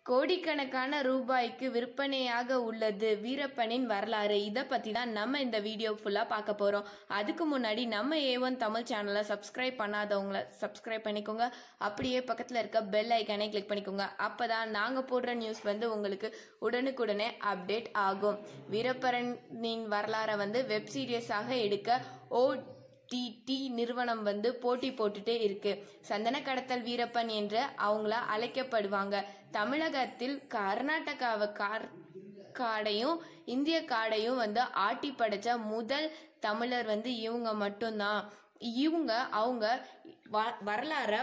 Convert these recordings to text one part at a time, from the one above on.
கோடிக்கணக்கான ரூபாய்க்கு விற்பனையாக உள்ளது வீரப்பனின் வரலாறு இதை பற்றி தான் நம்ம இந்த வீடியோ ஃபுல்லாக பார்க்க போகிறோம் அதுக்கு முன்னாடி நம்ம ஏ ஒன் தமிழ் சேனலை சப்ஸ்கிரைப் பண்ணாதவங்கள சப்ஸ்கிரைப் பண்ணிக்கோங்க அப்படியே பக்கத்தில் இருக்க பெல் ஐக்கானே கிளிக் பண்ணிக்கோங்க அப்போ தான் நாங்கள் போடுற நியூஸ் வந்து உங்களுக்கு உடனுக்குடனே அப்டேட் ஆகும் வீரப்பனின் வரலாறை வந்து வெப் சீரியஸாக எடுக்க ஓ டிடி நிறுவனம் வந்து போட்டி போட்டுட்டே இருக்கு சந்தன கடத்தல் வீரப்பன் என்று அவங்கள அழைக்கப்படுவாங்க தமிழகத்தில் கர்நாடகாவை கார் காடையும் இந்திய காடையும் வந்து ஆட்டி படைச்ச முதல் தமிழர் வந்து இவங்க மட்டும்தான் இவங்க அவங்க வ- வரலாற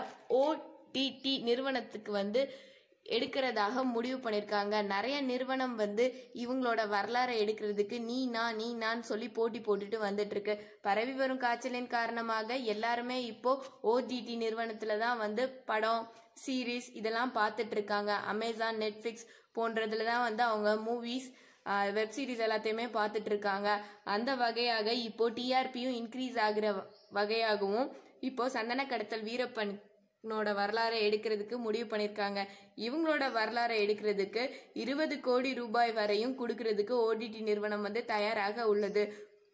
ஓடிடி நிறுவனத்துக்கு வந்து எடுக்கிறதாக முடிவு பண்ணியிருக்காங்க நிறைய நிறுவனம் வந்து இவங்களோட வரலாறை எடுக்கிறதுக்கு நீ நான் நீ நான் சொல்லி போட்டி போட்டுட்டு வந்துட்டு இருக்கு பரவி வரும் காய்ச்சலின் காரணமாக எல்லாருமே இப்போ ஓடிடி நிறுவனத்துல தான் வந்து படம் சீரீஸ் இதெல்லாம் பார்த்துட்டு இருக்காங்க அமேசான் நெட்ஃபிளிக்ஸ் போன்றதுல தான் வந்து அவங்க மூவிஸ் வெப் சீரிஸ் எல்லாத்தையுமே பார்த்துட்டு இருக்காங்க அந்த வகையாக இப்போ டிஆர்பியும் இன்க்ரீஸ் ஆகுற வ- வகையாகவும் இப்போ சந்தன கடத்தல் வீரப்பன் னோட வரலாறை எடுக்கிறதுக்கு முடிவு பண்ணியிருக்காங்க இவங்களோட வரலாறை எடுக்கிறதுக்கு இருபது கோடி ரூபாய் வரையும் கொடுக்கறதுக்கு ஓடிடி நிறுவனம் வந்து தயாராக உள்ளது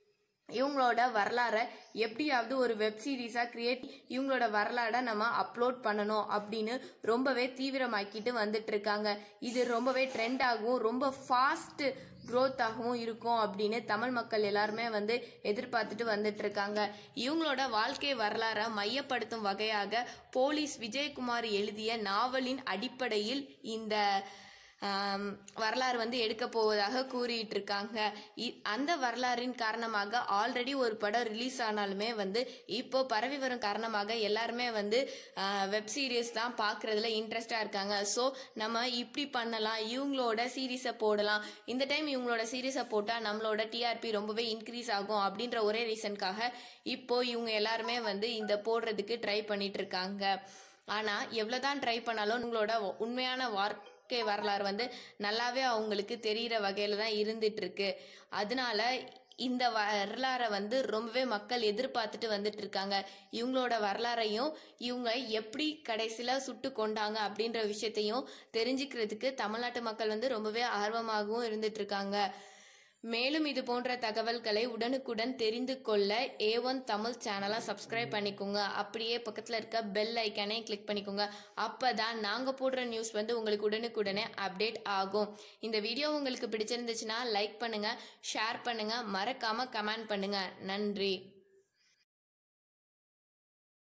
இவங்களோட வரலாறை எப்படியாவது ஒரு வெப் சீரிஸாக கிரியேட் இவங்களோட வரலாறை நம்ம அப்லோட் பண்ணணும் அப்படின்னு ரொம்பவே தீவிரமாக்கிட்டு வந்துட்டு இருக்காங்க இது ரொம்பவே ட்ரெண்ட் ஆகும் ரொம்ப ஃபாஸ்ட் growth ஆகவும் இருக்கும் அப்படின்னு தமிழ் மக்கள் எல்லாருமே வந்து எதிர்பார்த்துட்டு வந்துட்டு இருக்காங்க இவங்களோட வாழ்க்கை வரலாறை மையப்படுத்தும் வகையாக போலீஸ் விஜயகுமார் எழுதிய நாவலின் அடிப்படையில் இந்த ஆம், வரலாறு வந்து எடுக்க போவதாக கூறிட்டு இருக்காங்க இ- அந்த வரலாறின் காரணமாக ஆல்ரெடி ஒரு படம் ரிலீஸ் ஆனாலுமே வந்து இப்போ பரவி வரும் காரணமாக எல்லாருமே வந்து வெப் சீரிஸ் தான் பார்க்கறதுல இன்ட்ரெஸ்டா இருக்காங்க ஸோ நம்ம இப்படி பண்ணலாம் இவங்களோட சீரீஸை போடலாம் இந்த டைம் இவங்களோட சீரீஸை போட்டால் நம்மளோட டிஆர்பி ரொம்பவே இன்க்ரீஸ் ஆகும் அப்படின்ற ஒரே ரீசனுக்காக இப்போ இவங்க எல்லாருமே வந்து இந்த போடுறதுக்கு ட்ரை பண்ணிட்டு இருக்காங்க ஆனா எவ்வளவுதான் ட்ரை பண்ணாலும் உங்களோட உண்மையான வாழ்க்கை வரலாறு வந்து நல்லாவே அவங்களுக்கு தெரியிற வகையில தான் இருந்துட்டு இருக்கு அதனால இந்த வரலாறை வந்து ரொம்பவே மக்கள் எதிர்பார்த்துட்டு வந்துட்டு இருக்காங்க இவங்களோட வரலாறையும் இவங்க எப்படி கடைசியில சுட்டு கொண்டாங்க அப்படின்ற விஷயத்தையும் தெரிஞ்சுக்கிறதுக்கு தமிழ்நாட்டு மக்கள் வந்து ரொம்பவே ஆர்வமாகவும் இருந்துட்டு இருக்காங்க மேலும் இது போன்ற தகவல்களை உடனுக்குடன் தெரிந்து கொள்ள ஏ ஒன் தமிழ் சேனலை சப்ஸ்கிரைப் பண்ணிக்கோங்க அப்படியே பக்கத்தில் இருக்க பெல் ஐக்கானே கிளிக் பண்ணிக்கோங்க அப்பதான் நாங்கள் போடுற நியூஸ் வந்து உங்களுக்கு உடனுக்குடனே அப்டேட் ஆகும் இந்த வீடியோ உங்களுக்கு பிடிச்சிருந்துச்சுன்னா லைக் பண்ணுங்க ஷேர் பண்ணுங்க மறக்காம கமெண்ட் பண்ணுங்க நன்றி